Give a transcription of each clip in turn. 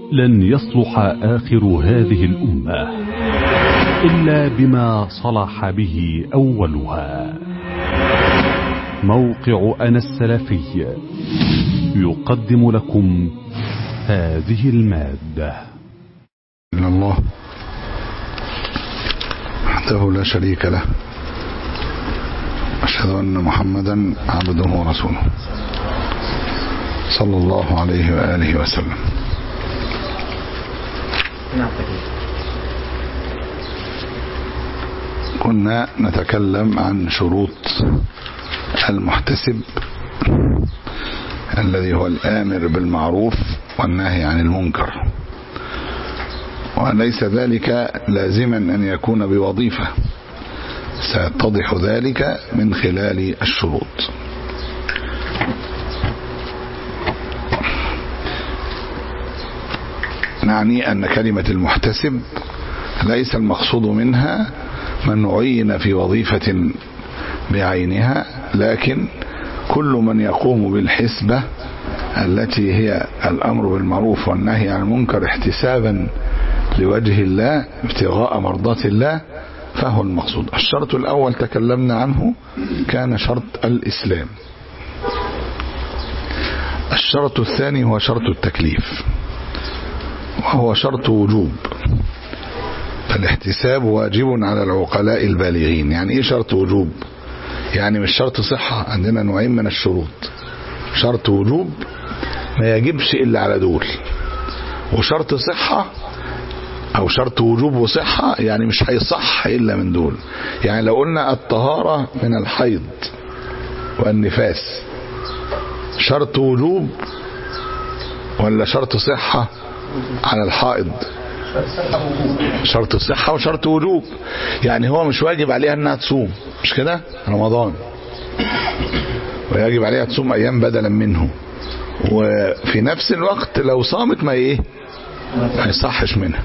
لن يصلح آخر هذه الأمة إلا بما صلح به أولها موقع أنا السلفي يقدم لكم هذه المادة إلا الله وحده لا شريك له أشهد أن محمدا عبده ورسوله صلى الله عليه وآله وسلم كنا نتكلم عن شروط المحتسب الذي هو الآمر بالمعروف والنهي عن المنكر وليس ذلك لازما أن يكون بوظيفة سيتضح ذلك من خلال الشروط نعني أن كلمة المحتسب ليس المقصود منها من عين في وظيفة بعينها لكن كل من يقوم بالحسبة التي هي الأمر بالمعروف والنهي عن المنكر احتسابا لوجه الله ابتغاء مرضات الله فهو المقصود الشرط الأول تكلمنا عنه كان شرط الإسلام الشرط الثاني هو شرط التكليف وهو شرط وجوب فالاحتساب واجب على العقلاء البالغين يعني ايه شرط وجوب يعني مش شرط صحة عندنا نوعين من الشروط شرط وجوب ما يجبش إلا على دول وشرط صحة أو شرط وجوب وصحة يعني مش هيصح إلا من دول يعني لو قلنا الطهارة من الحيض والنفاس شرط وجوب ولا شرط صحة على الحائض شرط صحة وشرط وجوب يعني هو مش واجب عليها انها تصوم مش كده رمضان ويجب عليها تصوم ايام بدلا منه وفي نفس الوقت لو صامت ما ايه ما يصحش منها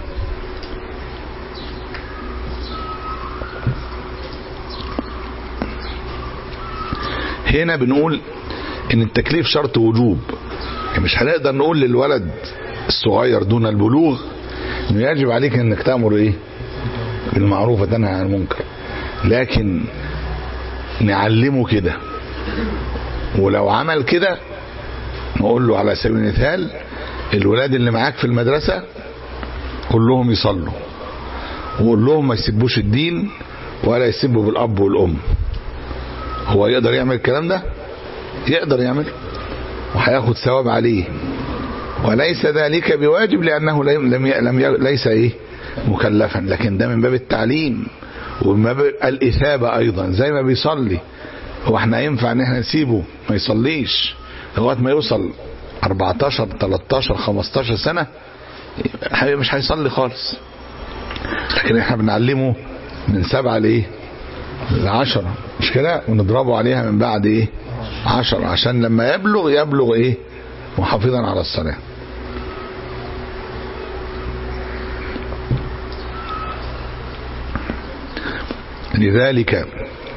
هنا بنقول ان التكليف شرط وجوب يعني مش هنقدر نقول للولد الصغير دون البلوغ انه يجب عليك انك تامر ايه بالمعروف وتنهى عن المنكر لكن نعلمه كده ولو عمل كده نقول له على سبيل المثال الولاد اللي معاك في المدرسة كلهم يصلوا وقول لهم ما يسبوش الدين ولا يسبوا بالأب والأم هو يقدر يعمل الكلام ده يقدر يعمل وهياخد ثواب عليه وليس ذلك بواجب لأنه لم لم ليس إيه مكلفا لكن ده من باب التعليم ومن باب الإثابة أيضا زي ما بيصلي هو احنا ينفع ان احنا نسيبه ما يصليش لغايه ما يوصل 14 13 15 سنه مش هيصلي خالص لكن احنا بنعلمه من سبعة لايه لعشرة مش كده ونضربه عليها من بعد ايه عشرة عشان لما يبلغ يبلغ ايه محافظا على الصلاة لذلك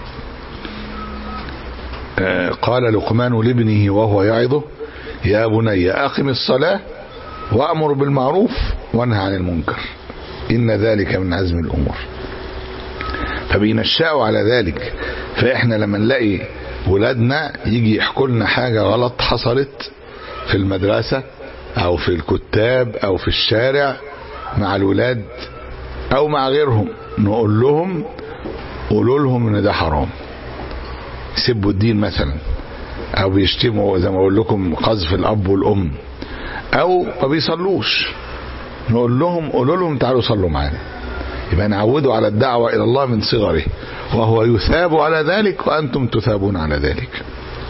قال لقمان لابنه وهو يعظه يا بني أقم الصلاة وأمر بالمعروف وانهى عن المنكر إن ذلك من عزم الأمور فبينشأوا على ذلك فإحنا لما نلاقي ولادنا يجي يحكوا لنا حاجة غلط حصلت في المدرسة أو في الكتاب أو في الشارع مع الولاد أو مع غيرهم نقول لهم قولوا لهم إن ده حرام يسبوا الدين مثلا أو بيشتموا زي ما أقول لكم قذف الأب والأم أو ما بيصلوش نقول لهم قولوا لهم تعالوا صلوا معانا يبقى نعودوا على الدعوة إلى الله من صغره وهو يثاب على ذلك وأنتم تثابون على ذلك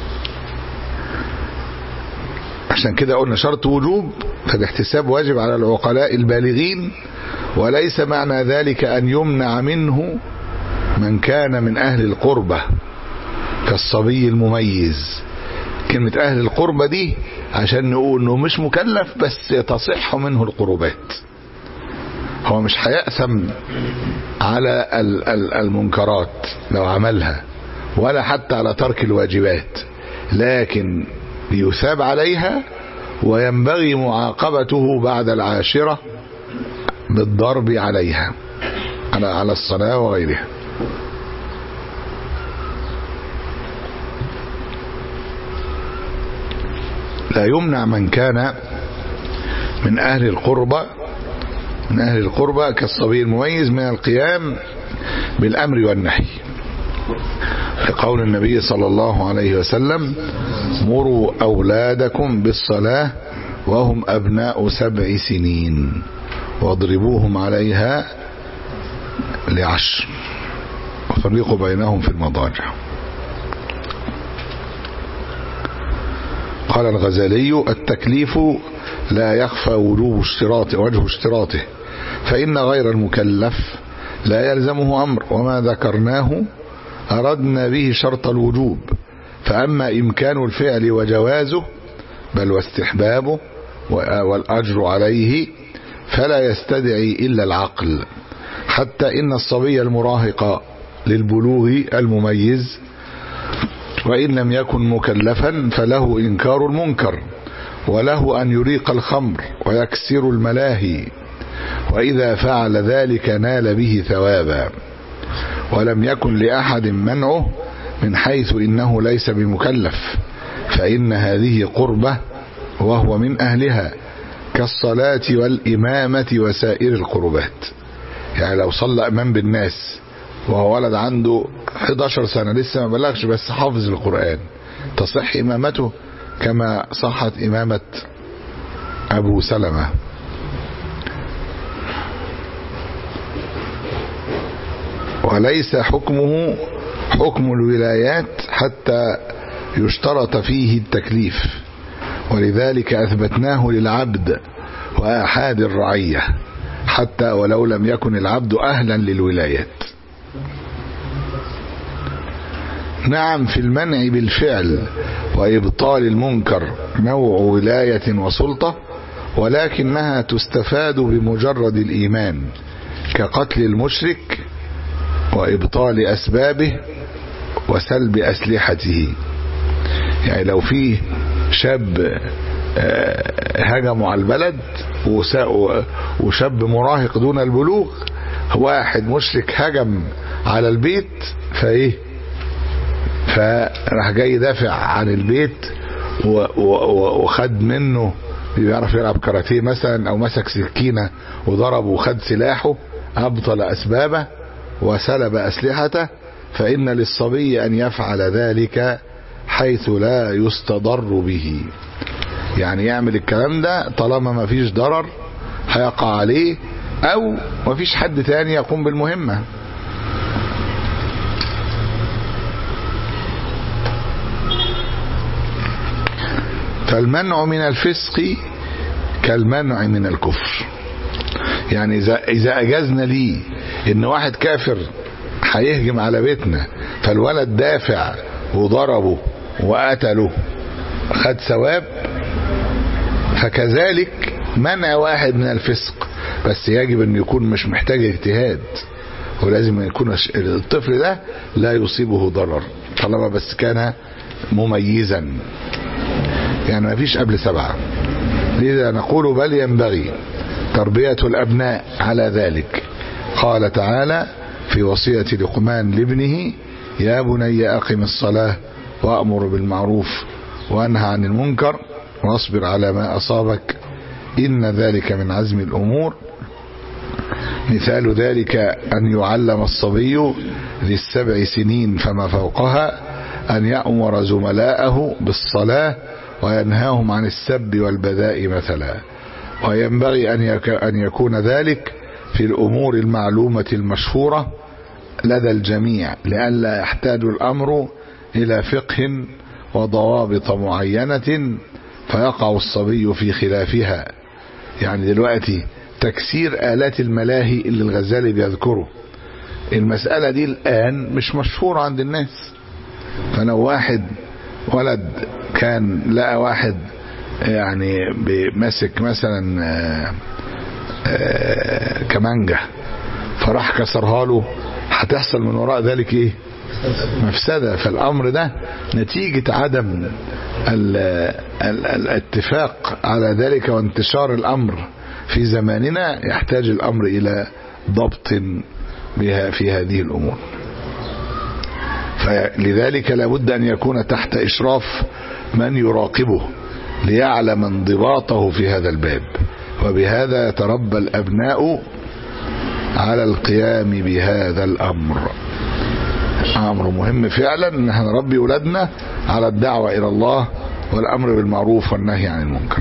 عشان كده قلنا شرط وجوب فالاحتساب واجب على العقلاء البالغين وليس معنى ذلك أن يمنع منه من كان من أهل القربة كالصبي المميز كلمة أهل القربة دي عشان نقول أنه مش مكلف بس تصح منه القربات هو مش هيأثم على المنكرات لو عملها ولا حتى على ترك الواجبات لكن يثاب عليها وينبغي معاقبته بعد العاشرة بالضرب عليها على على الصلاة وغيرها لا يمنع من كان من أهل القربة من أهل القربة كالصبي المميز من القيام بالأمر والنهي لقول النبي صلى الله عليه وسلم مروا أولادكم بالصلاة وهم أبناء سبع سنين واضربوهم عليها لعشر وفرقوا بينهم في المضاجع قال الغزالي التكليف لا يخفى وجوب اشتراطه وجه اشتراطه فإن غير المكلف لا يلزمه أمر وما ذكرناه أردنا به شرط الوجوب فأما إمكان الفعل وجوازه بل واستحبابه والأجر عليه فلا يستدعي إلا العقل حتى إن الصبي المراهق للبلوغ المميز وإن لم يكن مكلفا فله إنكار المنكر وله أن يريق الخمر ويكسر الملاهي وإذا فعل ذلك نال به ثوابا ولم يكن لأحد منعه من حيث إنه ليس بمكلف فإن هذه قربة وهو من أهلها كالصلاة والإمامة وسائر القربات يعني لو صلى إمام بالناس وهو ولد عنده 11 سنة لسه ما بلغش بس حافظ القرآن تصح إمامته كما صحت إمامة أبو سلمة وليس حكمه حكم الولايات حتى يشترط فيه التكليف ولذلك أثبتناه للعبد وآحاد الرعية حتى ولو لم يكن العبد أهلا للولايات نعم في المنع بالفعل وإبطال المنكر نوع ولاية وسلطة ولكنها تستفاد بمجرد الإيمان كقتل المشرك وإبطال أسبابه وسلب أسلحته يعني لو فيه شاب هجموا على البلد وشاب مراهق دون البلوغ واحد مشرك هجم على البيت فايه فراح جاي يدافع عن البيت وخد منه بيعرف يلعب كاراتيه مثلا او مسك سكينه وضرب وخد سلاحه ابطل اسبابه وسلب اسلحته فان للصبي ان يفعل ذلك حيث لا يستضر به يعني يعمل الكلام ده طالما ما فيش ضرر هيقع عليه او ما فيش حد تاني يقوم بالمهمه فالمنع من الفسق كالمنع من الكفر يعني إذا, إذا أجزنا ليه إن واحد كافر هيهجم على بيتنا فالولد دافع وضربه وقتله خد ثواب فكذلك منع واحد من الفسق بس يجب أن يكون مش محتاج اجتهاد ولازم يكون الطفل ده لا يصيبه ضرر طالما بس كان مميزا يعني ما فيش قبل سبعة لذا نقول بل ينبغي تربية الأبناء على ذلك قال تعالى في وصية لقمان لابنه يا بني أقم الصلاة وأمر بالمعروف وأنهى عن المنكر واصبر على ما أصابك إن ذلك من عزم الأمور مثال ذلك أن يعلم الصبي ذي السبع سنين فما فوقها أن يأمر زملاءه بالصلاة وينهاهم عن السب والبذاء مثلا وينبغي أن يكون ذلك في الأمور المعلومة المشهورة لدى الجميع لئلا يحتاج الأمر إلى فقه وضوابط معينة فيقع الصبي في خلافها يعني دلوقتي تكسير آلات الملاهي اللي الغزالي بيذكره المسألة دي الآن مش مشهورة عند الناس فلو واحد ولد كان لقى واحد يعني بمسك مثلا آآ آآ كمانجة فراح كسرها له هتحصل من وراء ذلك ايه مفسدة فالامر ده نتيجة عدم الاتفاق على ذلك وانتشار الأمر في زماننا يحتاج الأمر إلى ضبط بها في هذه الأمور فلذلك لابد أن يكون تحت إشراف من يراقبه ليعلم انضباطه في هذا الباب وبهذا يتربى الأبناء على القيام بهذا الأمر أمر مهم فعلا أن احنا نربي أولادنا على الدعوة إلى الله والأمر بالمعروف والنهي عن المنكر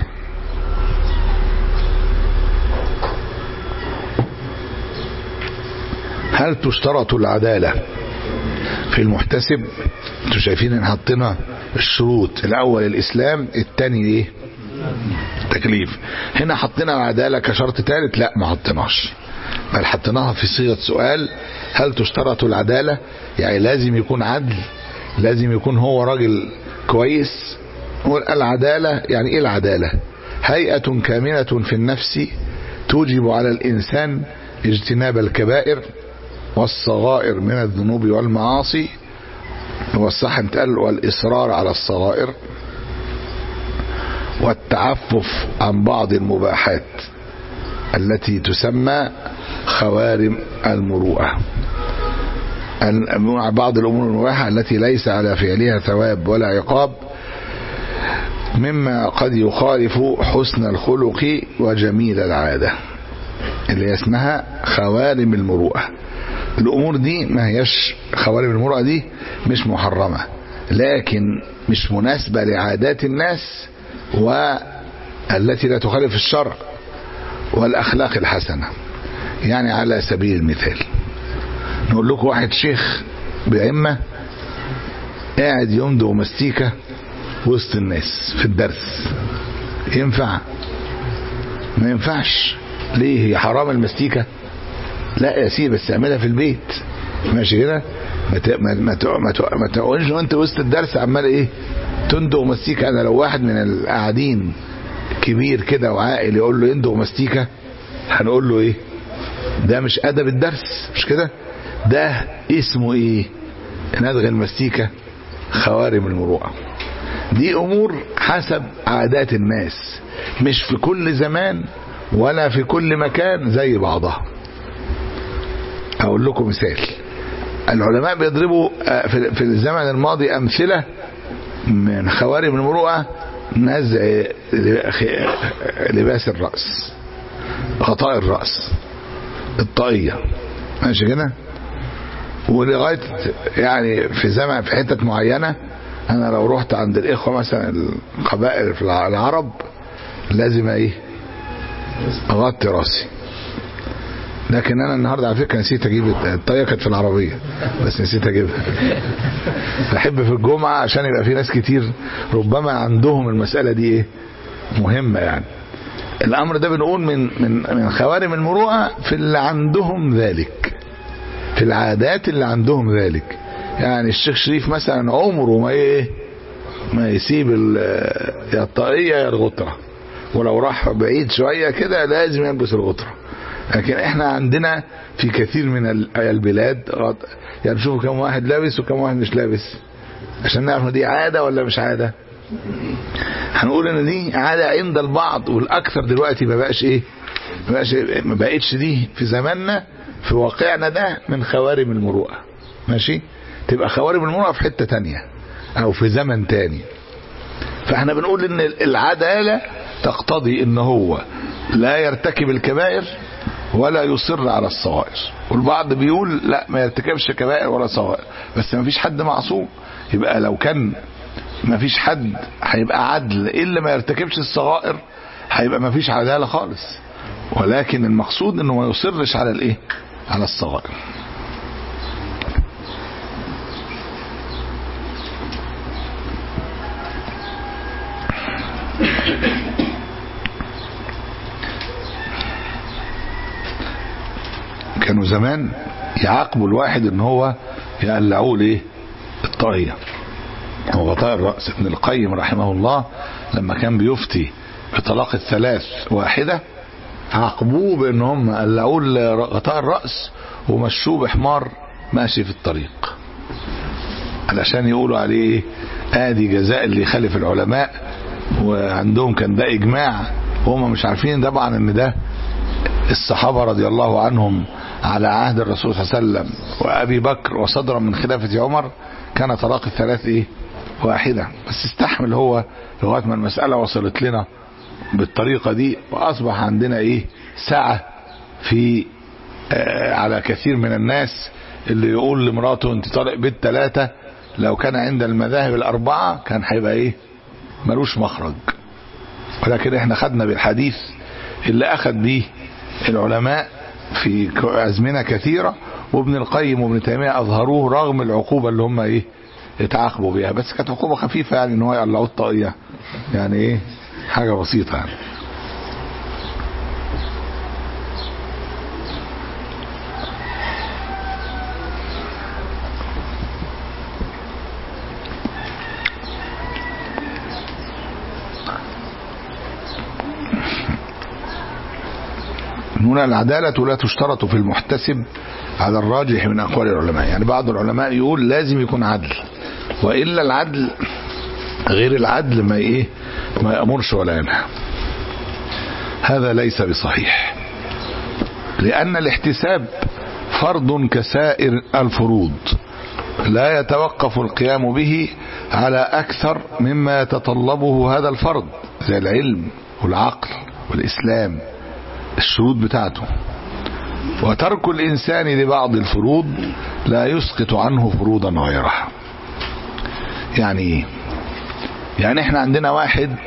هل تشترط العدالة في المحتسب انتوا شايفين ان حطينا الشروط الاول الاسلام الثاني ايه التكليف هنا حطينا العدالة كشرط ثالث لا ما حطيناش بل حطيناها في صيغة سؤال هل تشترط العدالة يعني لازم يكون عدل لازم يكون هو راجل كويس العدالة يعني ايه العدالة هيئة كامنة في النفس توجب على الانسان اجتناب الكبائر والصغائر من الذنوب والمعاصي والصح انتقال والإصرار على الصغائر والتعفف عن بعض المباحات التي تسمى خوارم المروءة بعض الأمور المباحة التي ليس على فعلها ثواب ولا عقاب مما قد يخالف حسن الخلق وجميل العادة اللي اسمها خوارم المروءة الامور دي ما هيش خوارم المرأة دي مش محرمة لكن مش مناسبة لعادات الناس والتي لا تخالف الشرع والاخلاق الحسنة يعني على سبيل المثال نقول لكم واحد شيخ بأئمة قاعد يمضغ مستيكة وسط الناس في الدرس ينفع ما ينفعش ليه هي حرام المستيكة لا يا سيدي بس اعملها في البيت ماشي كده ما ت... ما ما ما, ما تقولش وانت وسط الدرس عمال ايه تندق مستيكة انا لو واحد من القاعدين كبير كده وعاقل يقول له اندق مستيكة هنقول له ايه ده مش ادب الدرس مش كده ده اسمه ايه ندغ المستيكة خوارم المروءة دي امور حسب عادات الناس مش في كل زمان ولا في كل مكان زي بعضها اقول لكم مثال العلماء بيضربوا في الزمن الماضي امثله من خوارم المروءه نزع لباس الراس غطاء الراس الطاقيه ماشي كده ولغايه يعني في زمن في حتت معينه انا لو رحت عند الاخوه مثلا القبائل في العرب لازم ايه اغطي راسي لكن انا النهارده على فكره نسيت اجيب الطاقيه كانت في العربيه بس نسيت اجيبها بحب في الجمعه عشان يبقى في ناس كتير ربما عندهم المساله دي ايه مهمه يعني الامر ده بنقول من من من خوارم المروءه في اللي عندهم ذلك في العادات اللي عندهم ذلك يعني الشيخ شريف مثلا عمره ما ايه ما يسيب يا الطاقيه يا الغطره ولو راح بعيد شويه كده لازم يلبس الغطره لكن احنا عندنا في كثير من البلاد يعني شوفوا كم واحد لابس وكم واحد مش لابس عشان نعرف دي عادة ولا مش عادة هنقول ان دي عادة عند البعض والاكثر دلوقتي ما بقاش ايه ما بقاش ما بقتش دي في زماننا في واقعنا ده من خوارم المروءة ماشي تبقى خوارم المروءة في حتة تانية او في زمن تاني فاحنا بنقول ان العدالة تقتضي ان هو لا يرتكب الكبائر ولا يصر على الصغائر والبعض بيقول لا ما يرتكبش كبائر ولا صغائر بس ما فيش حد معصوم يبقى لو كان ما فيش حد هيبقى عدل الا ما يرتكبش الصغائر هيبقى ما فيش عداله خالص ولكن المقصود انه ما يصرش على الايه على الصغائر كانوا زمان يعاقبوا الواحد ان هو يقلعوه ليه الطاقيه وغطاء الراس ابن القيم رحمه الله لما كان بيفتي بطلاق الثلاث واحده عاقبوه بان هم قلعوه غطاء الراس ومشوه بحمار ماشي في الطريق علشان يقولوا عليه ادي جزاء اللي يخالف العلماء وعندهم كان ده اجماع وهم مش عارفين طبعا ان ده الصحابه رضي الله عنهم على عهد الرسول صلى الله عليه وسلم وابي بكر وصدرا من خلافه عمر كان طلاق الثلاث ايه واحده بس استحمل هو لغايه ما المساله وصلت لنا بالطريقه دي واصبح عندنا ايه سعه في آه على كثير من الناس اللي يقول لمراته انت طالق بيت ثلاثه لو كان عند المذاهب الاربعه كان هيبقى ايه ملوش مخرج ولكن احنا خدنا بالحديث اللي اخذ به العلماء في ازمنه كثيره وابن القيم وابن تيميه اظهروه رغم العقوبه اللي هم ايه اتعاقبوا بيها بس كانت عقوبه خفيفه يعني ان هو يقلعوا الطاقيه يعني ايه حاجه بسيطه يعني هنا العدالة لا تشترط في المحتسب على الراجح من أقوال العلماء يعني بعض العلماء يقول لازم يكون عدل وإلا العدل غير العدل ما إيه ما يأمرش ولا ينهى هذا ليس بصحيح لأن الاحتساب فرض كسائر الفروض لا يتوقف القيام به على أكثر مما يتطلبه هذا الفرض زي العلم والعقل والإسلام الشروط بتاعته وترك الإنسان لبعض الفروض لا يسقط عنه فروضا غيرها يعني ايه يعني احنا عندنا واحد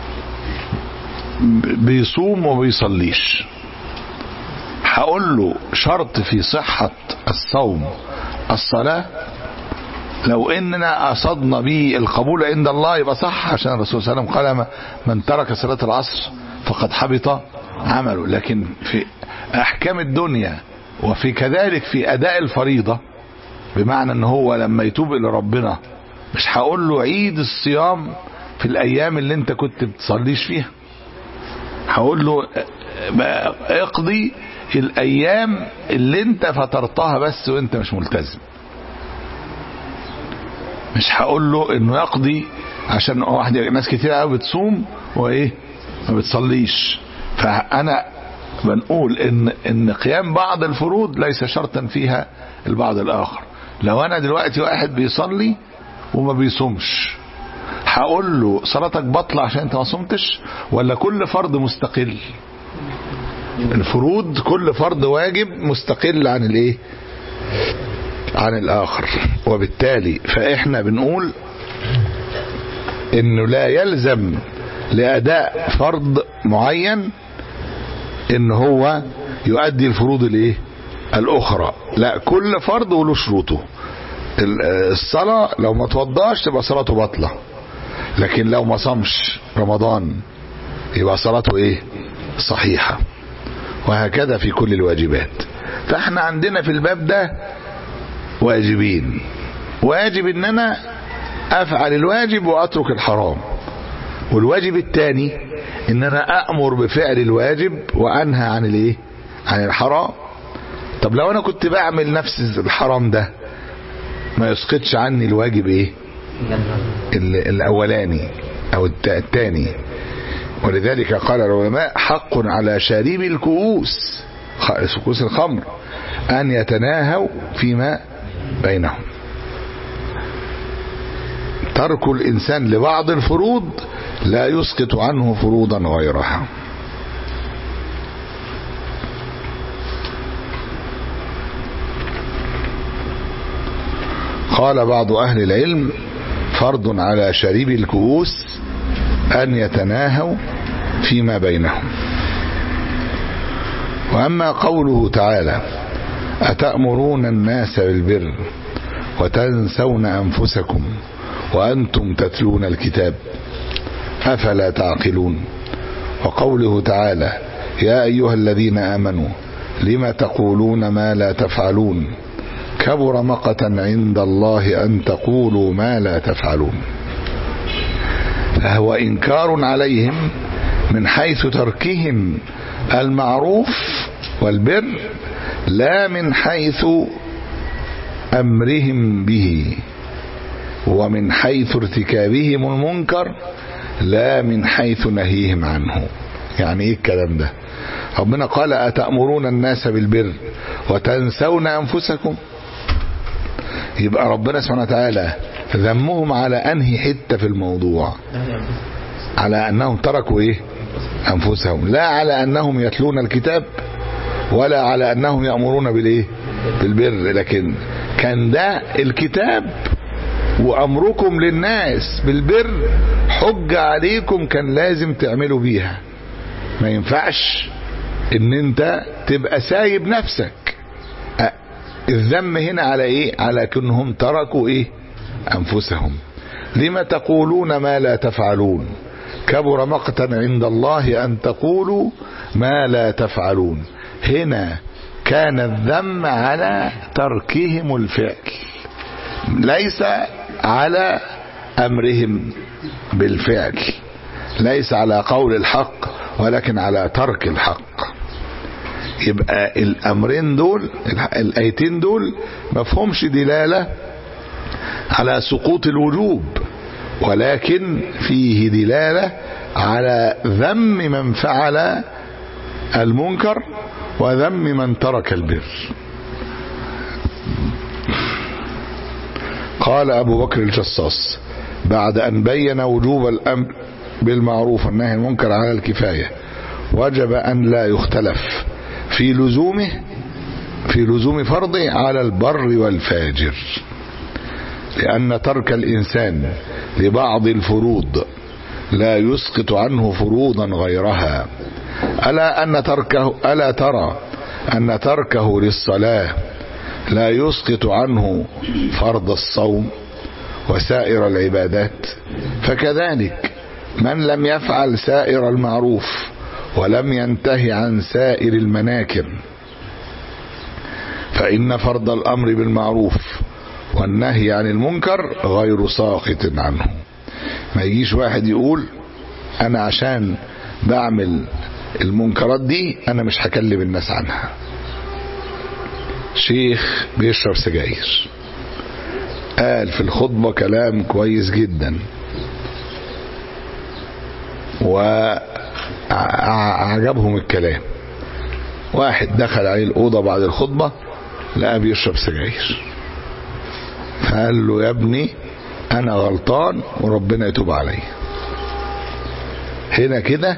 بيصوم وما بيصليش هقول له شرط في صحة الصوم الصلاة لو اننا قصدنا به القبول عند الله يبقى صح عشان الرسول صلى الله عليه وسلم قال من ترك صلاة العصر فقد حبط عمله لكن في احكام الدنيا وفي كذلك في اداء الفريضة بمعنى ان هو لما يتوب الى ربنا مش هقول له عيد الصيام في الايام اللي انت كنت بتصليش فيها هقول له اقضي الايام اللي انت فطرتها بس وانت مش ملتزم مش هقول له انه يقضي عشان واحد ناس كتير قوي بتصوم وايه ما بتصليش فانا بنقول ان ان قيام بعض الفروض ليس شرطا فيها البعض الاخر لو انا دلوقتي واحد بيصلي وما بيصومش هقول له صلاتك بطلة عشان انت ما صمتش ولا كل فرض مستقل الفروض كل فرض واجب مستقل عن الايه عن الاخر وبالتالي فاحنا بنقول انه لا يلزم لاداء فرض معين ان هو يؤدي الفروض الايه الاخرى لا كل فرض وله شروطه الصلاة لو ما توضاش تبقى صلاته باطلة لكن لو ما صامش رمضان يبقى صلاته ايه صحيحة وهكذا في كل الواجبات فاحنا عندنا في الباب ده واجبين واجب ان انا افعل الواجب واترك الحرام والواجب الثاني ان انا امر بفعل الواجب وانهى عن الايه عن الحرام طب لو انا كنت بعمل نفس الحرام ده ما يسقطش عني الواجب ايه الاولاني او الثاني ولذلك قال العلماء حق على شارب الكؤوس كؤوس الخمر ان يتناهوا فيما بينهم ترك الانسان لبعض الفروض لا يسقط عنه فروضا غيرها قال بعض أهل العلم فرض على شريب الكؤوس أن يتناهوا فيما بينهم وأما قوله تعالى أتأمرون الناس بالبر وتنسون أنفسكم وأنتم تتلون الكتاب أفلا تعقلون وقوله تعالى يا أيها الذين آمنوا لم تقولون ما لا تفعلون كبر مقتا عند الله أن تقولوا ما لا تفعلون فهو إنكار عليهم من حيث تركهم المعروف والبر لا من حيث أمرهم به ومن حيث ارتكابهم المنكر لا من حيث نهيهم عنه يعني ايه الكلام ده ربنا قال أتأمرون الناس بالبر وتنسون أنفسكم يبقى ربنا سبحانه وتعالى ذمهم على أنهي حتة في الموضوع على أنهم تركوا إيه أنفسهم لا على أنهم يتلون الكتاب ولا على أنهم يأمرون بالإيه بالبر لكن كان ده الكتاب وأمركم للناس بالبر حجة عليكم كان لازم تعملوا بيها ما ينفعش ان انت تبقى سايب نفسك الذم هنا على ايه على كونهم تركوا ايه انفسهم لما تقولون ما لا تفعلون كبر مقتا عند الله ان تقولوا ما لا تفعلون هنا كان الذم على تركهم الفعل ليس على امرهم بالفعل ليس على قول الحق ولكن على ترك الحق يبقى الامرين دول الايتين دول مفهومش دلاله على سقوط الوجوب ولكن فيه دلاله على ذم من فعل المنكر وذم من ترك البر قال ابو بكر الجصاص بعد ان بين وجوب الامر بالمعروف والنهي عن المنكر على الكفايه وجب ان لا يختلف في لزومه في لزوم فرضه على البر والفاجر لأن ترك الإنسان لبعض الفروض لا يسقط عنه فروضا غيرها ألا أن تركه ألا ترى أن تركه للصلاة لا يسقط عنه فرض الصوم وسائر العبادات فكذلك من لم يفعل سائر المعروف ولم ينتهي عن سائر المناكر فإن فرض الأمر بالمعروف والنهي عن المنكر غير ساقط عنه ما يجيش واحد يقول أنا عشان بعمل المنكرات دي أنا مش هكلم الناس عنها شيخ بيشرب سجاير قال في الخطبة كلام كويس جدا وعجبهم الكلام واحد دخل عليه الأوضة بعد الخطبة لقى بيشرب سجاير فقال له يا ابني أنا غلطان وربنا يتوب علي هنا كده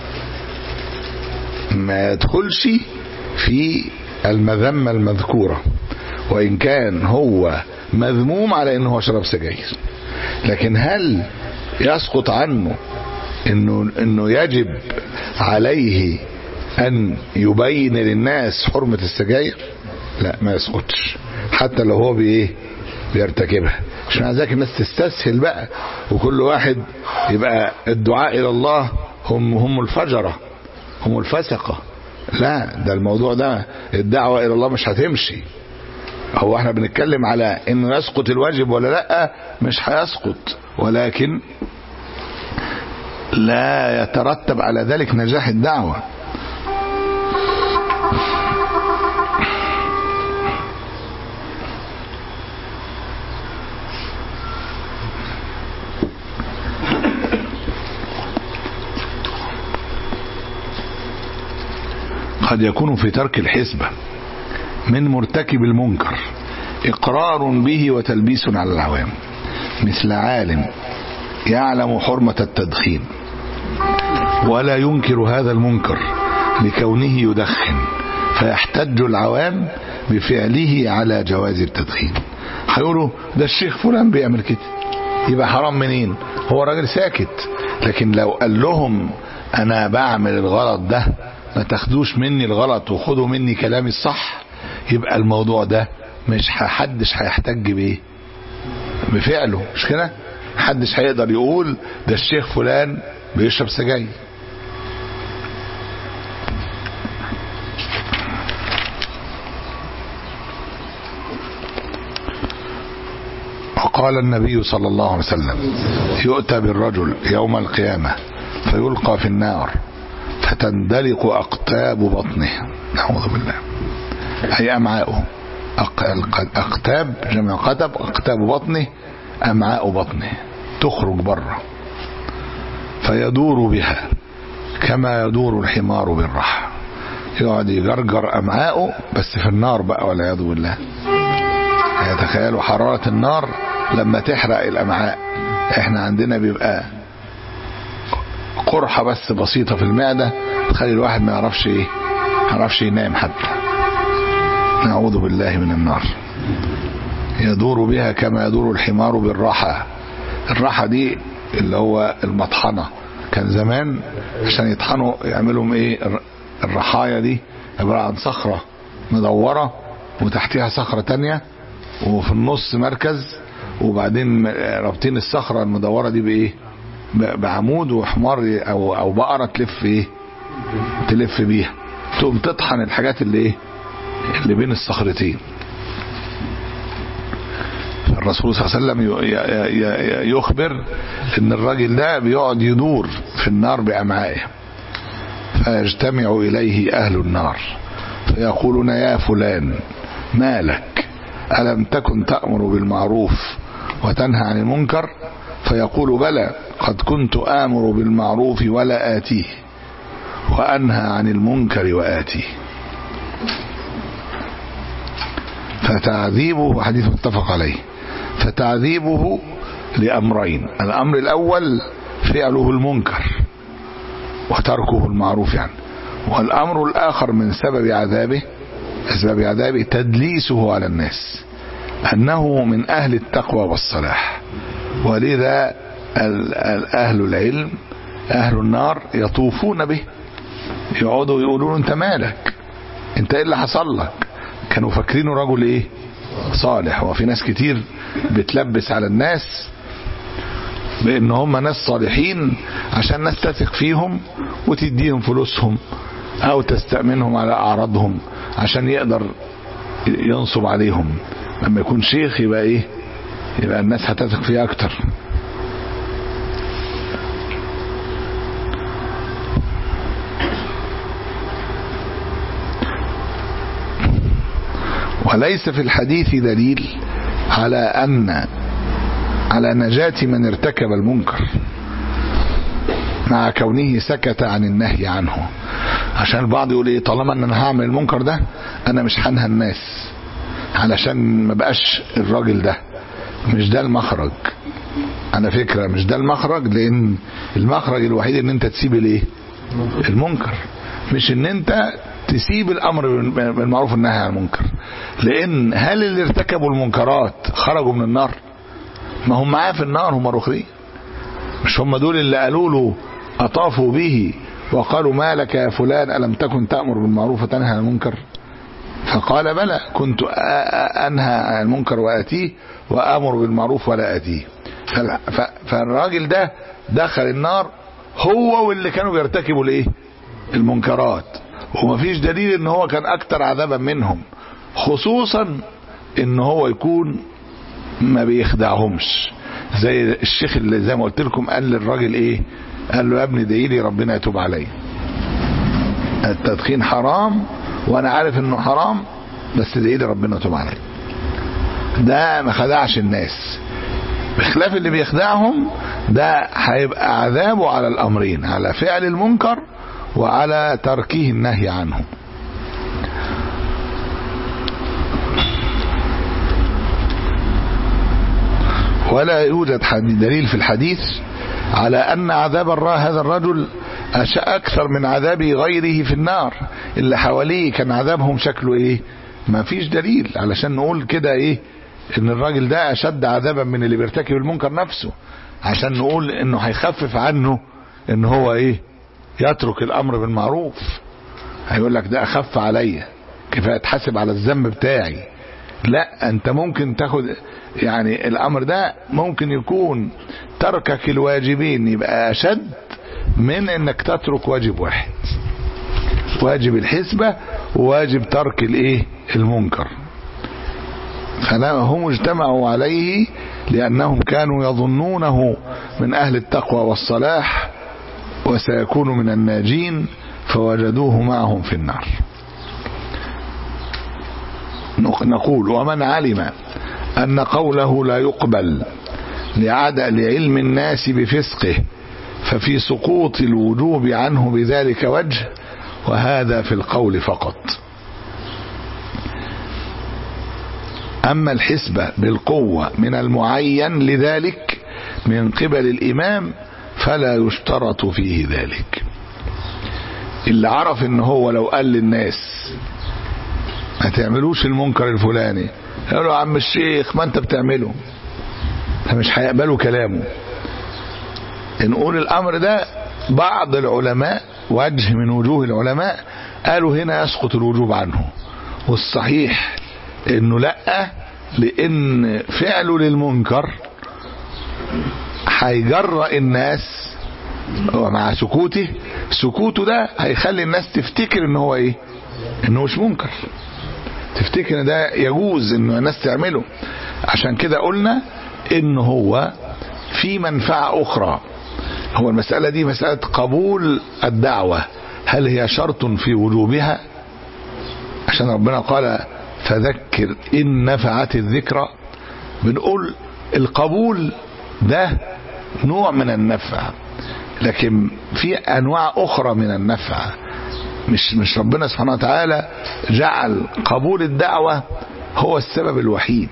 ما يدخلش في المذمة المذكورة وإن كان هو مذموم على انه هو شرب سجاير لكن هل يسقط عنه انه انه يجب عليه ان يبين للناس حرمة السجاير لا ما يسقطش حتى لو هو بايه بيرتكبها مش معنى ذلك الناس تستسهل بقى وكل واحد يبقى الدعاء الى الله هم هم الفجرة هم الفسقة لا ده الموضوع ده الدعوة الى الله مش هتمشي هو احنا بنتكلم على انه يسقط الواجب ولا لا مش هيسقط ولكن لا يترتب على ذلك نجاح الدعوة قد يكون في ترك الحسبة من مرتكب المنكر إقرار به وتلبيس على العوام مثل عالم يعلم حرمة التدخين ولا ينكر هذا المنكر لكونه يدخن فيحتج العوام بفعله على جواز التدخين هيقولوا ده الشيخ فلان بيعمل كده يبقى حرام منين هو راجل ساكت لكن لو قال لهم انا بعمل الغلط ده ما تاخدوش مني الغلط وخدوا مني كلامي الصح يبقى الموضوع ده مش حدش هيحتج بايه بفعله مش كده محدش هيقدر يقول ده الشيخ فلان بيشرب سجاير وقال النبي صلى الله عليه وسلم يؤتى بالرجل يوم القيامة فيلقى في النار فتندلق أقتاب بطنه نعوذ بالله أي أمعاؤه أقتاب جمع قتب أقتاب بطنه أمعاء بطنه تخرج بره فيدور بها كما يدور الحمار بالرحى يقعد يجرجر أمعاءه بس في النار بقى والعياذ بالله يعني تخيلوا حرارة النار لما تحرق الأمعاء احنا عندنا بيبقى قرحة بس بسيطة في المعدة تخلي الواحد ما يعرفش ايه ما يعرفش ينام حتى نعوذ بالله من النار يدور بها كما يدور الحمار بالراحة الراحة دي اللي هو المطحنة كان زمان عشان يطحنوا يعملوا ايه الرحايا دي عبارة عن صخرة مدورة وتحتها صخرة تانية وفي النص مركز وبعدين رابطين الصخرة المدورة دي بايه بعمود وحمار او او بقرة تلف ايه تلف بيها تقوم تطحن الحاجات اللي ايه اللي بين الصخرتين الرسول صلى الله عليه وسلم يخبر ان الراجل ده بيقعد يدور في النار بأمعائه فيجتمع إليه أهل النار فيقولون يا فلان ما لك ألم تكن تأمر بالمعروف وتنهى عن المنكر فيقول بلى قد كنت آمر بالمعروف ولا آتيه وأنهى عن المنكر وآتيه فتعذيبه حديث متفق عليه فتعذيبه لأمرين الأمر الأول فعله المنكر وتركه المعروف يعني والأمر الآخر من سبب عذابه أسباب عذابه تدليسه على الناس أنه من أهل التقوى والصلاح ولذا أهل العلم أهل النار يطوفون به يقعدوا يقولون أنت مالك أنت إيه اللي حصل لك كانوا فاكرينه رجل إيه صالح وفي ناس كتير بتلبس على الناس بان هم ناس صالحين عشان ناس تثق فيهم وتديهم فلوسهم او تستأمنهم على اعراضهم عشان يقدر ينصب عليهم لما يكون شيخ يبقى ايه يبقى الناس هتثق فيه اكتر وليس في الحديث دليل على أن على نجاة من ارتكب المنكر مع كونه سكت عن النهي عنه عشان البعض يقول ايه طالما ان انا هعمل المنكر ده انا مش هنهى الناس علشان ما بقاش الراجل ده مش ده المخرج على فكرة مش ده المخرج لان المخرج الوحيد ان انت تسيب الايه المنكر مش ان انت تسيب الامر بالمعروف والنهي عن المنكر لان هل اللي ارتكبوا المنكرات خرجوا من النار ما هم معاه في النار هم رخرين مش هم دول اللي قالوا له اطافوا به وقالوا ما لك يا فلان الم تكن تامر بالمعروف وتنهى عن المنكر فقال بلى كنت انهى عن المنكر واتيه وامر بالمعروف ولا اتيه فالراجل ده دخل النار هو واللي كانوا بيرتكبوا الايه المنكرات ومفيش دليل ان هو كان اكتر عذابا منهم خصوصا ان هو يكون ما بيخدعهمش زي الشيخ اللي زي ما قلت لكم قال للراجل ايه قال له يا ابني ادعي لي ربنا يتوب عليا التدخين حرام وانا عارف انه حرام بس ادعي لي ربنا يتوب عليا ده ما خدعش الناس بخلاف اللي بيخدعهم ده هيبقى عذابه على الامرين على فعل المنكر وعلى تركه النهي عنه ولا يوجد دليل في الحديث على أن عذاب هذا الرجل أكثر من عذاب غيره في النار اللي حواليه كان عذابهم شكله إيه ما فيش دليل علشان نقول كده إيه إن الراجل ده أشد عذابا من اللي بيرتكب المنكر نفسه عشان نقول إنه هيخفف عنه إن هو إيه يترك الأمر بالمعروف هيقول لك ده أخف عليا كفاية اتحاسب على الذنب بتاعي لا انت ممكن تاخد يعني الامر ده ممكن يكون تركك الواجبين يبقى اشد من انك تترك واجب واحد واجب الحسبة وواجب ترك الايه المنكر فهم اجتمعوا عليه لانهم كانوا يظنونه من اهل التقوى والصلاح وسيكون من الناجين فوجدوه معهم في النار نقول ومن علم أن قوله لا يقبل لعدى لعلم الناس بفسقه ففي سقوط الوجوب عنه بذلك وجه وهذا في القول فقط أما الحسبة بالقوة من المعين لذلك من قبل الإمام فلا يشترط فيه ذلك اللي عرف ان هو لو قال للناس ما تعملوش المنكر الفلاني قالوا يا عم الشيخ ما انت بتعمله فمش هيقبلوا كلامه نقول الامر ده بعض العلماء وجه من وجوه العلماء قالوا هنا يسقط الوجوب عنه والصحيح انه لا لان فعله للمنكر هيجرأ الناس ومع سكوته سكوته ده هيخلي الناس تفتكر ان هو ايه انه مش منكر تفتكر ان ده يجوز ان الناس تعمله عشان كده قلنا ان هو في منفعة اخرى هو المسألة دي مسألة قبول الدعوة هل هي شرط في وجوبها عشان ربنا قال فذكر إن نفعت الذكرى بنقول القبول ده نوع من النفع لكن في أنواع أخرى من النفع مش مش ربنا سبحانه وتعالى جعل قبول الدعوة هو السبب الوحيد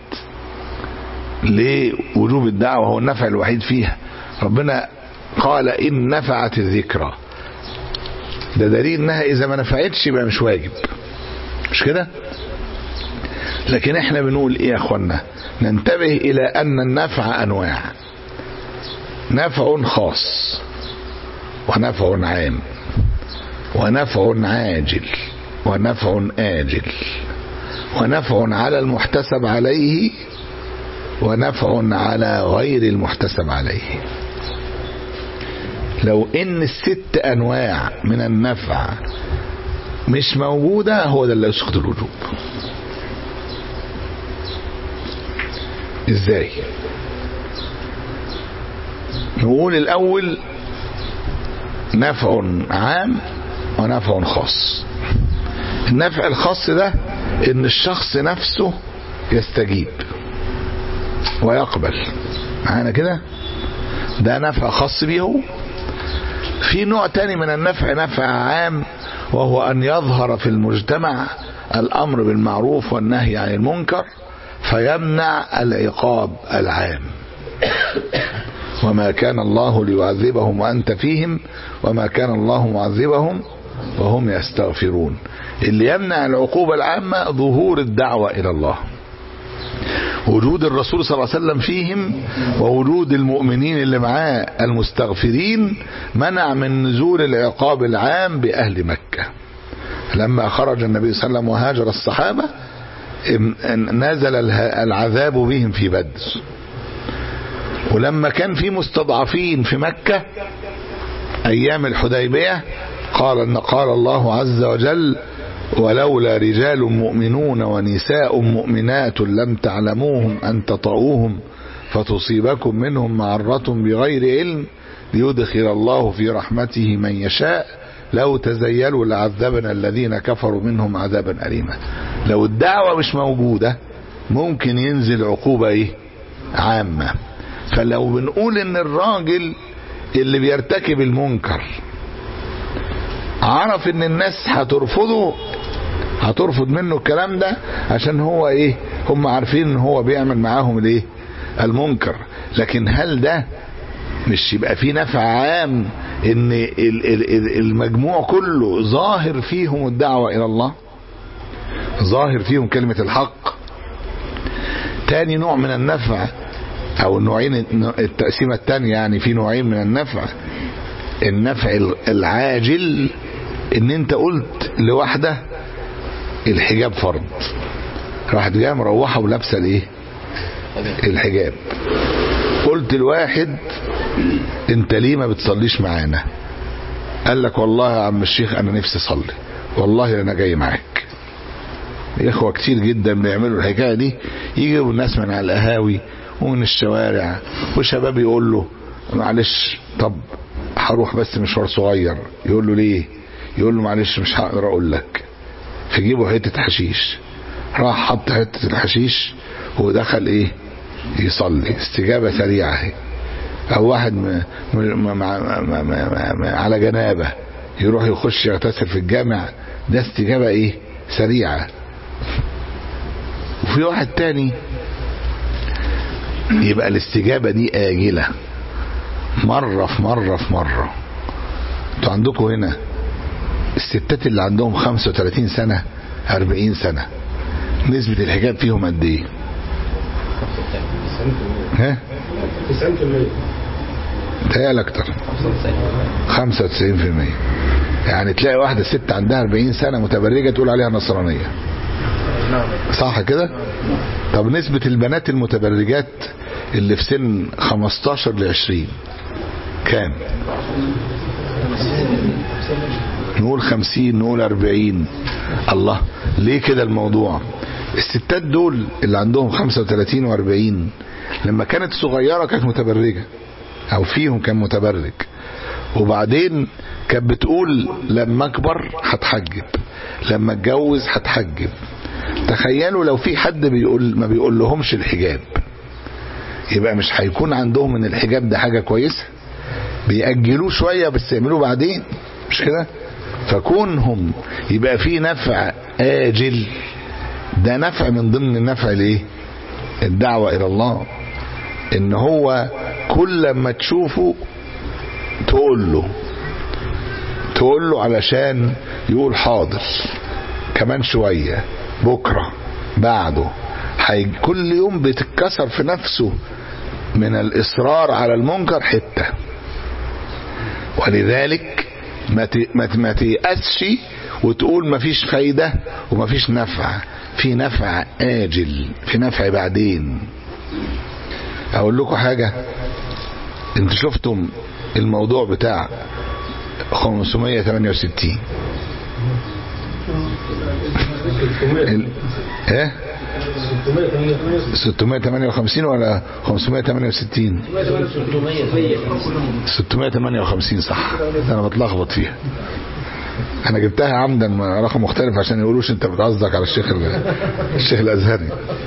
لوجوب الدعوة هو النفع الوحيد فيها ربنا قال إن نفعت الذكرى ده دليل انها اذا ما نفعتش يبقى مش واجب مش كده لكن احنا بنقول ايه يا اخوانا ننتبه الى ان النفع انواع نفع خاص ونفع عام ونفع عاجل ونفع آجل ونفع على المحتسب عليه ونفع على غير المحتسب عليه لو ان الست انواع من النفع مش موجودة هو ده اللي يسقط الوجوب ازاي نقول الاول نفع عام ونفع خاص النفع الخاص ده ان الشخص نفسه يستجيب ويقبل معانا كده ده نفع خاص بيه هو في نوع تاني من النفع نفع عام وهو أن يظهر في المجتمع الأمر بالمعروف والنهي عن المنكر فيمنع العقاب العام وما كان الله ليعذبهم وأنت فيهم وما كان الله معذبهم وهم يستغفرون اللي يمنع العقوبة العامة ظهور الدعوة إلى الله وجود الرسول صلى الله عليه وسلم فيهم ووجود المؤمنين اللي معاه المستغفرين منع من نزول العقاب العام بأهل مكة لما خرج النبي صلى الله عليه وسلم وهاجر الصحابة نزل العذاب بهم في بدر ولما كان في مستضعفين في مكة أيام الحديبية قال أن قال الله عز وجل ولولا رجال مؤمنون ونساء مؤمنات لم تعلموهم أن تطؤوهم فتصيبكم منهم معرة بغير علم ليدخل الله في رحمته من يشاء لو تزيلوا لعذبنا الذين كفروا منهم عذابا أليما لو الدعوة مش موجودة ممكن ينزل عقوبة ايه عامة فلو بنقول ان الراجل اللي بيرتكب المنكر عرف ان الناس هترفضه هترفض منه الكلام ده عشان هو ايه هم عارفين ان هو بيعمل معاهم الايه المنكر لكن هل ده مش يبقى فيه نفع عام ان المجموع كله ظاهر فيهم الدعوة الى الله ظاهر فيهم كلمة الحق تاني نوع من النفع او النوعين التقسيمة التانية يعني في نوعين من النفع النفع العاجل ان انت قلت لواحدة الحجاب فرض راحت جايه مروحه ولابسه الايه الحجاب قلت لواحد انت ليه ما بتصليش معانا قال لك والله يا عم الشيخ انا نفسي اصلي والله انا جاي معاك اخوة كتير جدا بيعملوا الحكايه دي يجيبوا الناس من على القهاوي ومن الشوارع وشباب يقول له معلش طب هروح بس مشوار صغير يقول له ليه يقول له معلش مش هقدر اقول لك في جيبه حته حشيش راح حط حته الحشيش ودخل ايه يصلي استجابة سريعة اهي او واحد م... م... م... مع... م... م... م... على جنابة يروح يخش يغتسل في الجامع ده استجابة ايه سريعة وفي واحد تاني يبقى الاستجابة دي آجلة مرة في مرة في مرة انتوا عندكم هنا الستات اللي عندهم 35 سنة 40 سنة نسبة الحجاب فيهم قد ايه؟ ها؟ 90% تهيألي أكتر 95% يعني تلاقي واحدة ست عندها 40 سنة متبرجة تقول عليها نصرانية نعم صح كده؟ طب نسبة البنات المتبرجات اللي في سن 15 ل 20 كام؟ نقول 50 نقول 40 الله ليه كده الموضوع؟ الستات دول اللي عندهم 35 و40 لما كانت صغيرة كانت متبرجة او فيهم كان متبرج وبعدين كانت بتقول لما اكبر هتحجب لما اتجوز هتحجب تخيلوا لو في حد بيقول ما بيقول لهمش الحجاب يبقى مش هيكون عندهم من الحجاب ده حاجة كويسة بيأجلوه شوية بس يعملوه بعدين مش كده فكونهم يبقى في نفع آجل ده نفع من ضمن النفع الايه الدعوة الى الله ان هو كل ما تشوفه تقول له تقول له علشان يقول حاضر كمان شوية بكرة بعده حي... كل يوم بتتكسر في نفسه من الإصرار على المنكر حتة ولذلك ما ت... ما, ت... ما تيأسش وتقول مفيش فايدة ومفيش نفع في نفع آجل في نفع بعدين اقول لكم حاجة انتوا شفتم الموضوع بتاع 568 ال... ايه 658 ولا 568 658 صح انا بتلخبط فيها انا جبتها عمدا رقم مختلف عشان يقولوش انت بتقصدك على الشيخ ال... الشيخ الازهري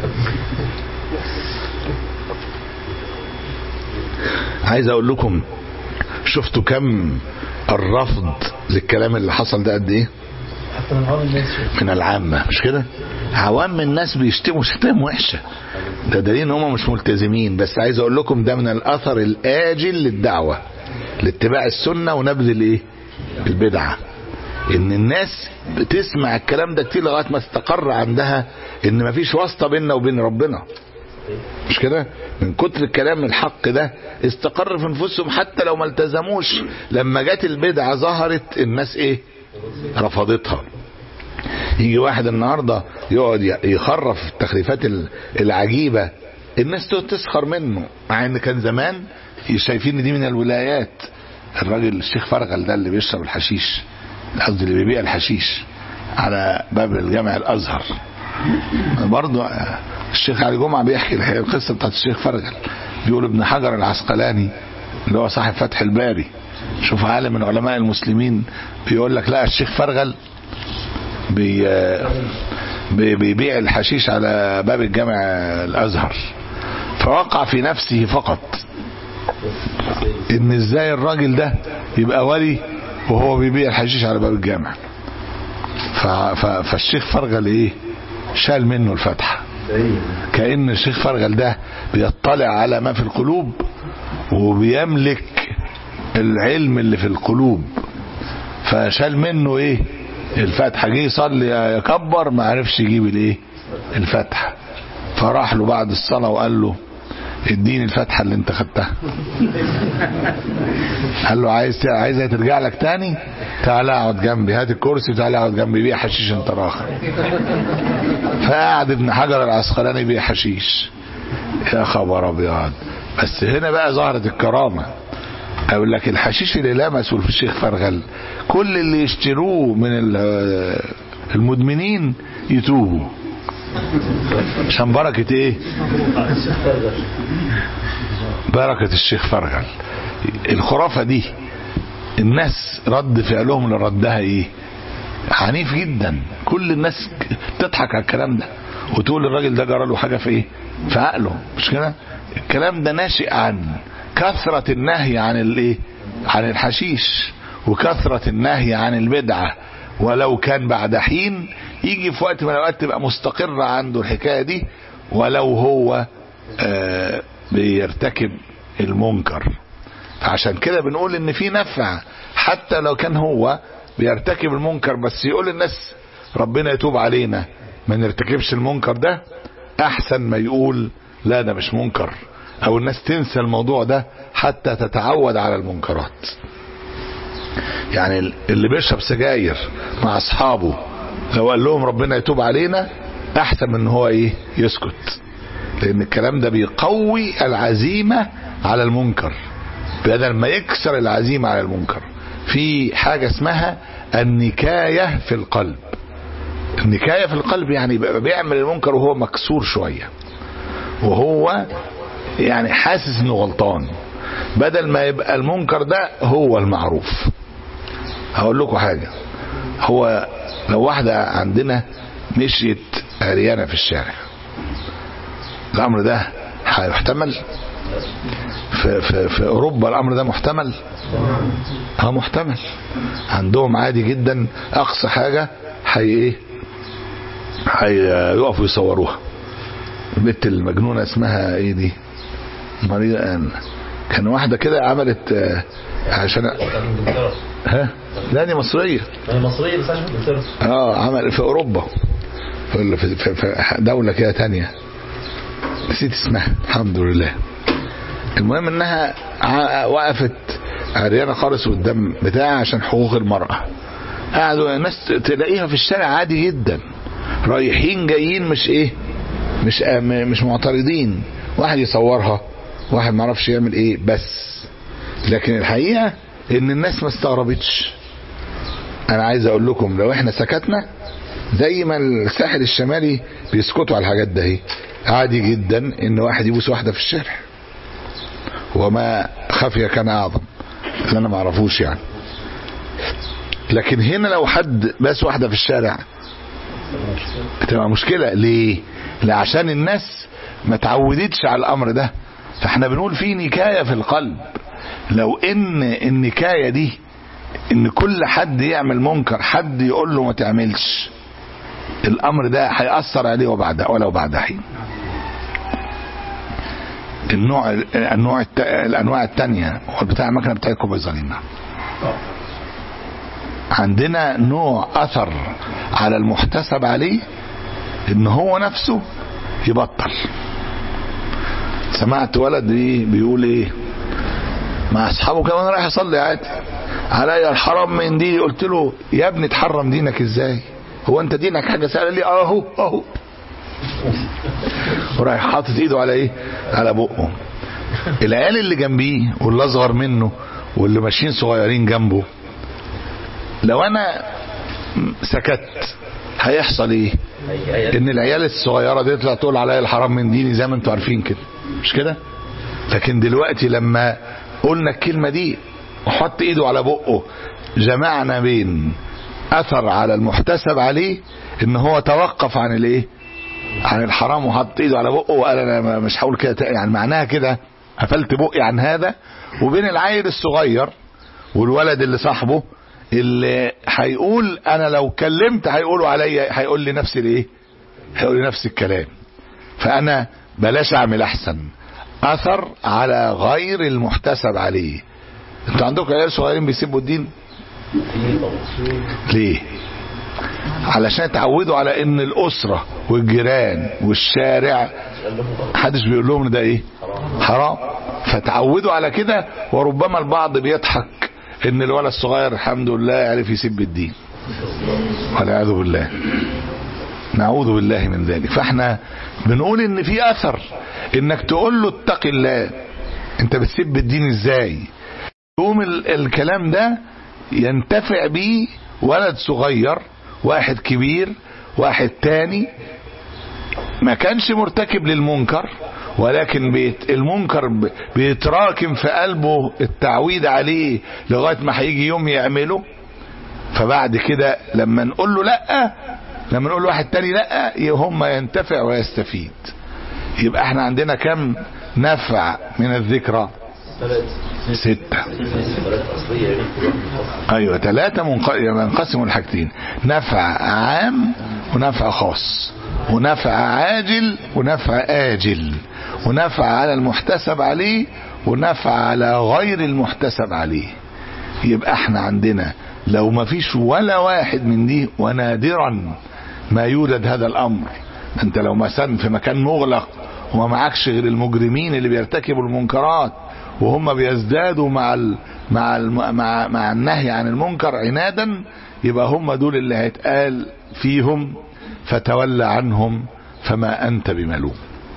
عايز اقول لكم شفتوا كم الرفض للكلام اللي حصل ده قد ايه حتى من عوام الناس من العامة مش كده عوام الناس بيشتموا شتام وحشة ده دليل ان هم مش ملتزمين بس عايز اقول لكم ده من الاثر الاجل للدعوة لاتباع السنة ونبذ الايه البدعة ان الناس بتسمع الكلام ده كتير لغاية ما استقر عندها ان مفيش واسطة بيننا وبين ربنا مش كده من كتر الكلام الحق ده استقر في نفوسهم حتى لو ما التزموش لما جت البدعة ظهرت الناس ايه رفضتها يجي واحد النهاردة يقعد يخرف التخريفات العجيبة الناس تسخر منه مع ان كان زمان شايفين ان دي من الولايات الراجل الشيخ فرغل ده اللي بيشرب الحشيش قصدي اللي بيبيع الحشيش على باب الجامع الازهر برضه الشيخ علي جمعه بيحكي القصه بتاعت الشيخ فرغل بيقول ابن حجر العسقلاني اللي هو صاحب فتح الباري شوف عالم من علماء المسلمين بيقول لك لا الشيخ فرغل بي بيبيع الحشيش على باب الجامع الازهر فوقع في نفسه فقط ان ازاي الراجل ده يبقى ولي وهو بيبيع الحشيش على باب الجامع ف... ف... فالشيخ فرغل ايه شال منه الفتحة كأن الشيخ فرغل ده بيطلع على ما في القلوب وبيملك العلم اللي في القلوب فشال منه ايه الفتحة جه يصلي يكبر ما عرفش يجيب الايه الفتحة فراح له بعد الصلاة وقال له اديني الفتحة اللي انت خدتها قال له عايز عايزها ترجع لك تاني تعالى اقعد جنبي هات الكرسي وتعالى اقعد جنبي بيع حشيش انت راخر فقعد ابن حجر العسقلاني يبيع حشيش يا خبر ابيض بس هنا بقى ظهرت الكرامه اقول لك الحشيش اللي لمسه في الشيخ فرغل كل اللي يشتروه من المدمنين يتوبوا عشان بركة ايه بركة الشيخ فرغل الخرافة دي الناس رد فعلهم لردها ايه عنيف جدا كل الناس تضحك على الكلام ده وتقول الراجل ده جرى له حاجه في ايه في عقله مش كده الكلام ده ناشئ عن كثرة النهي عن الايه عن الحشيش وكثرة النهي عن البدعة ولو كان بعد حين يجي في وقت من الاوقات تبقى مستقرة عنده الحكاية دي ولو هو آه بيرتكب المنكر فعشان كده بنقول ان في نفع حتى لو كان هو بيرتكب المنكر بس يقول للناس ربنا يتوب علينا ما نرتكبش المنكر ده احسن ما يقول لا ده مش منكر او الناس تنسى الموضوع ده حتى تتعود على المنكرات يعني اللي بيشرب سجاير مع اصحابه لو قال لهم ربنا يتوب علينا احسن من ان هو ايه يسكت لان الكلام ده بيقوي العزيمة على المنكر بدل ما يكسر العزيمة على المنكر في حاجة اسمها النكاية في القلب النكاية في القلب يعني بيعمل المنكر وهو مكسور شوية وهو يعني حاسس انه غلطان بدل ما يبقى المنكر ده هو المعروف هقول لكم حاجة هو لو واحدة عندنا مشيت عريانة في الشارع الامر ده هيحتمل في, في, في اوروبا الامر ده محتمل اه محتمل عندهم عادي جدا اقصى حاجة هي ايه هيقفوا يصوروها البنت المجنونة اسمها ايه دي مريضة كان واحدة كده عملت عشان ها لا دي مصرية هي مصرية بس عشان انجلترا اه عمل في اوروبا في, في, في, في دولة كده تانية نسيت اسمها الحمد لله المهم انها وقفت عريانة خالص قدام بتاعها عشان حقوق المرأة قعدوا الناس تلاقيها في الشارع عادي جدا رايحين جايين مش ايه مش مش معترضين واحد يصورها واحد ما عرفش يعمل ايه بس لكن الحقيقة ان الناس ما استغربتش انا عايز اقول لكم لو احنا سكتنا زي ما الساحل الشمالي بيسكتوا على الحاجات ده اهي عادي جدا ان واحد يبوس واحدة في الشارع وما خفي كان اعظم اللي انا ما اعرفوش يعني لكن هنا لو حد باس واحدة في الشارع تبقى مشكلة ليه لا عشان الناس ما تعودتش على الامر ده فاحنا بنقول في نكاية في القلب لو ان النكاية دي ان كل حد يعمل منكر حد يقول له ما تعملش الامر ده هيأثر عليه وبعد ولو بعد حين النوع النوع الت... الانواع الثانيه هو بتاع المكنه بتاعتكم بيظهرين عندنا نوع اثر على المحتسب عليه ان هو نفسه يبطل سمعت ولد ايه بيقول ايه مع اصحابه كمان رايح يصلي عادي عليا الحرام من دي قلت له يا ابني تحرم دينك ازاي هو انت دينك حاجه سهله لي اهو اهو ورايح حاطط ايده على ايه على بقه العيال اللي جنبيه واللي اصغر منه واللي ماشيين صغيرين جنبه لو انا سكت هيحصل ايه ان العيال الصغيره دي تطلع تقول عليا الحرام من ديني زي ما انتوا عارفين كده مش كده لكن دلوقتي لما قلنا الكلمه دي وحط ايده على بقه جمعنا بين اثر على المحتسب عليه ان هو توقف عن الايه عن الحرام وحط ايده على بقه وقال انا مش هقول كده يعني معناها كده قفلت بقي عن هذا وبين العيل الصغير والولد اللي صاحبه اللي هيقول انا لو كلمت هيقولوا عليا هيقول لي نفس الايه هيقول لي نفس الكلام فانا بلاش اعمل احسن اثر على غير المحتسب عليه انتوا عندكم عيال صغيرين بيسيبوا الدين ليه علشان اتعودوا على ان الاسرة والجيران والشارع محدش بيقول لهم ده ايه حرام فتعودوا على كده وربما البعض بيضحك ان الولد الصغير الحمد لله عرف يسيب الدين والعياذ بالله نعوذ بالله من ذلك فاحنا بنقول ان في اثر انك تقول له اتق الله انت بتسيب الدين ازاي يقوم الكلام ده ينتفع بيه ولد صغير واحد كبير واحد تاني ما كانش مرتكب للمنكر ولكن بيت المنكر بيتراكم في قلبه التعويد عليه لغاية ما هيجي يوم يعمله فبعد كده لما نقول له لا لما نقول واحد تاني لا هم ينتفع ويستفيد يبقى احنا عندنا كم نفع من الذكرى ثلاثة ستة ثلاثة أصلية يعني كل واحد خاص. ايوه ثلاثة منق- ينقسموا لحاجتين نفع عام ونفع خاص ونفع عاجل ونفع آجل ونفع على المحتسب عليه ونفع على غير المحتسب عليه يبقى احنا عندنا لو ما فيش ولا واحد من دي ونادرا ما يوجد هذا الامر انت لو مثلا في مكان مغلق وما معكش غير المجرمين اللي بيرتكبوا المنكرات وهم بيزدادوا مع ال مع ال مع مع النهي عن المنكر عنادا يبقى هم دول اللي هيتقال فيهم فتولى عنهم فما انت بملوم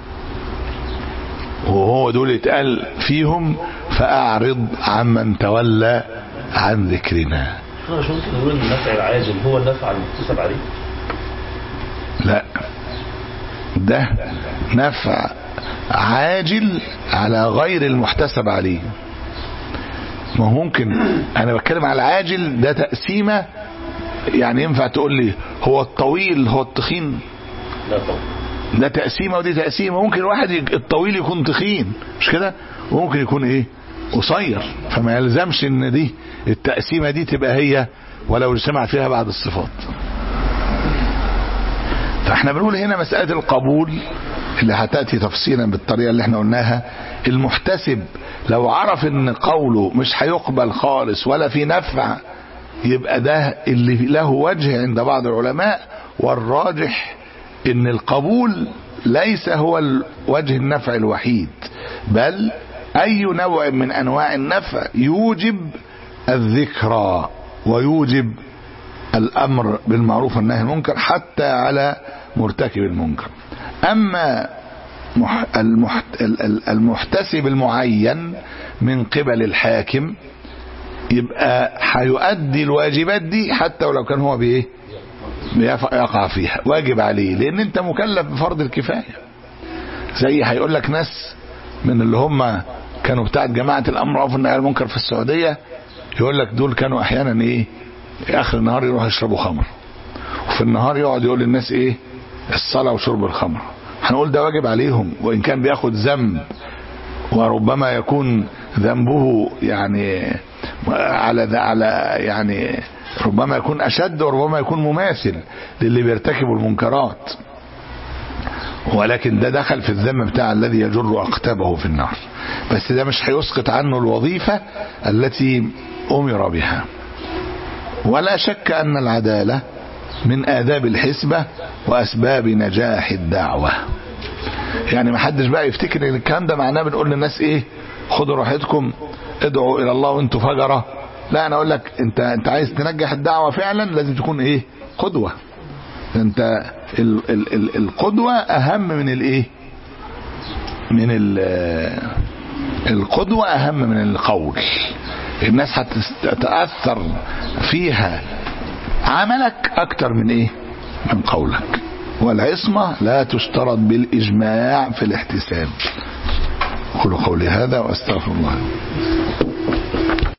وهو دول يتقال فيهم فاعرض عمن تولى عن ذكرنا احنا مش ممكن نقول ان النفع العاجل هو النفع المكتسب عليه لا ده نفع عاجل على غير المحتسب عليه ما هو ممكن انا بتكلم على العاجل ده تقسيمه يعني ينفع تقول لي هو الطويل هو التخين لا طبعا ده تقسيمه ودي تقسيمه ممكن واحد يك- الطويل يكون تخين مش كده وممكن يكون ايه قصير فما يلزمش ان دي التقسيمه دي تبقى هي ولو اجتمع فيها بعض الصفات فاحنا بنقول هنا مسألة القبول اللي هتأتي تفصيلا بالطريقة اللي احنا قلناها المحتسب لو عرف ان قوله مش هيقبل خالص ولا في نفع يبقى ده اللي له وجه عند بعض العلماء والراجح ان القبول ليس هو ال- وجه النفع الوحيد بل اي نوع من انواع النفع يوجب الذكرى ويوجب الامر بالمعروف والنهي عن المنكر حتى على مرتكب المنكر اما مح المحت ال- ال- المحتسب المعين من قبل الحاكم يبقى هيؤدي الواجبات دي حتى ولو كان هو بايه بيف- يقع فيها واجب عليه لان انت مكلف بفرض الكفايه زي هيقول لك ناس من اللي هم كانوا بتاعت جماعه الامر والنهي والنهي عن المنكر في السعوديه يقول لك دول كانوا احيانا ايه اخر النهار يروحوا يشربوا خمر وفي النهار يقعد يقول للناس ايه الصلاه وشرب الخمر هنقول ده واجب عليهم وان كان بياخد ذنب وربما يكون ذنبه يعني على ذا- على يعني ربما يكون اشد وربما يكون مماثل للي بيرتكبوا المنكرات ولكن ده دخل في الذم بتاع الذي يجر اقتابه في النار بس ده مش هيسقط عنه الوظيفه التي امر بها ولا شك ان العداله من آداب الحسبة وأسباب نجاح الدعوة يعني ما حدش بقى يفتكر ان الكلام ده معناه بنقول للناس ايه خدوا راحتكم ادعوا الى الله وانتوا فجرة لا انا اقول لك انت انت عايز تنجح الدعوة فعلا لازم تكون ايه قدوة انت ال ال ال القدوة اهم من الايه من ال القدوة اهم من القول الناس هتتأثر فيها عملك اكتر من ايه من قولك والعصمة لا تشترط بالإجماع في الاحتساب قولوا قولي هذا وأستغفر الله